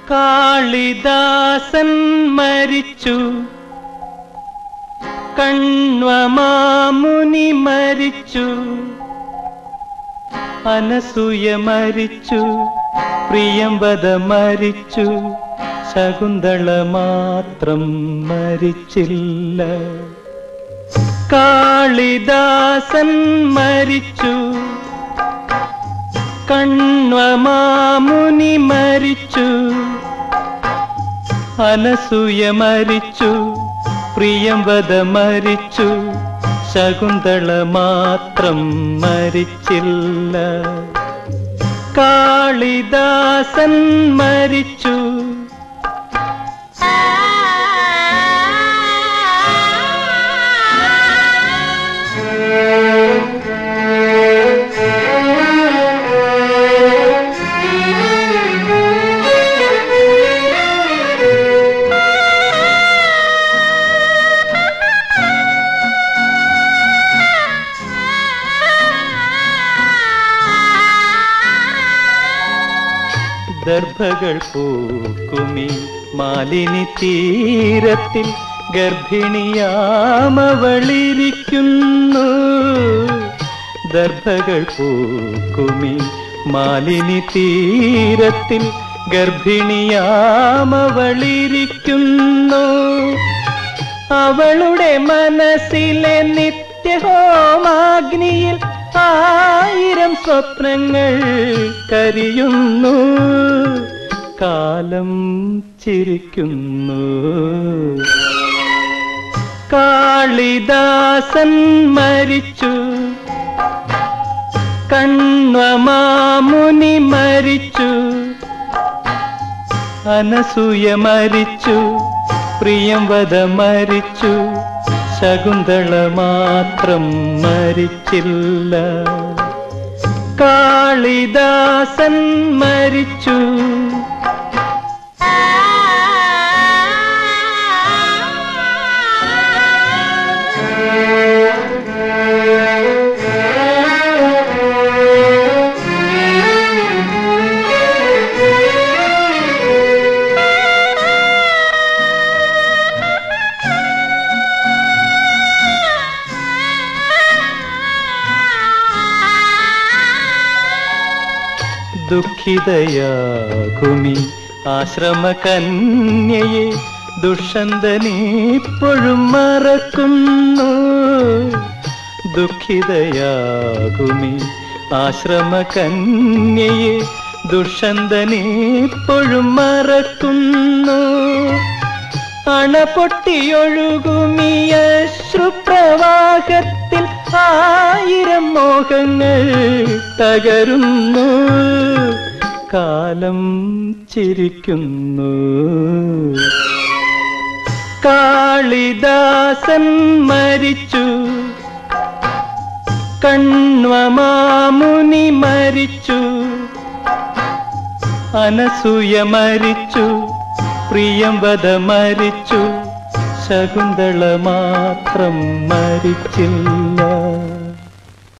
കാളിദാസൻ മരിച്ചു കണ്വമാമുനി മരിച്ചു അനസൂയ മരിച്ചു പ്രിയംവദ മരിച്ചു ശകുന്തള മാത്രം മരിച്ചില്ല കാളിദാസൻ മരിച്ചു കണ്വമാമുനി മരിച്ചു അനസൂയ മരിച്ചു പ്രിയംവദ മരിച്ചു ശകുന്തള മാത്രം മരിച്ചില്ല കാളിദാസൻ മരിച്ചു ദർഭകൾ പൂക്കുമി മാലിനി തീരത്തിൽ ഗർഭിണിയാമവളിരിക്കുന്നു ദർഭകൾ പൂക്കുമി മാലിനി തീരത്തിൽ ഗർഭിണിയാമവളിരിക്കുന്നു അവളുടെ മനസ്സിലെ നിത്യഹോമാഗ്നിയിൽ ആയിരം സ്വപ്നങ്ങൾ കരിയുന്നു കാലം ചിരിക്കുന്നു കാളിദാസൻ മരിച്ചു കണ്വമാമുനി മരിച്ചു അനസൂയ മരിച്ചു പ്രിയംവദ മരിച്ചു ശകുന്തള മാത്രം മരിച്ചില്ല കാളിദാസൻ മരിച്ചു ദുഃഖിതയാകുമി ആശ്രമകന്യയെ ദുഷന്തനിപ്പോഴും മറക്കുന്നു ദുഃഖിതയാകുമി ആശ്രമകന്യയെ ദുഷന്തനിപ്പോഴും മറക്കുന്നു അണപൊട്ടിയൊഴുകുമിയ ശ്രുപ്രവാഹത്തിൽ ആയിരം മോഹങ്ങൾ തകരുന്നു കാലം ചിരിക്കുന്നു കാളിദാസൻ മരിച്ചു കണ്വമാമുനി മരിച്ചു അനസൂയ മരിച്ചു പ്രിയംവദ മരിച്ചു ശകുന്തള മാത്രം മരിച്ചില്ല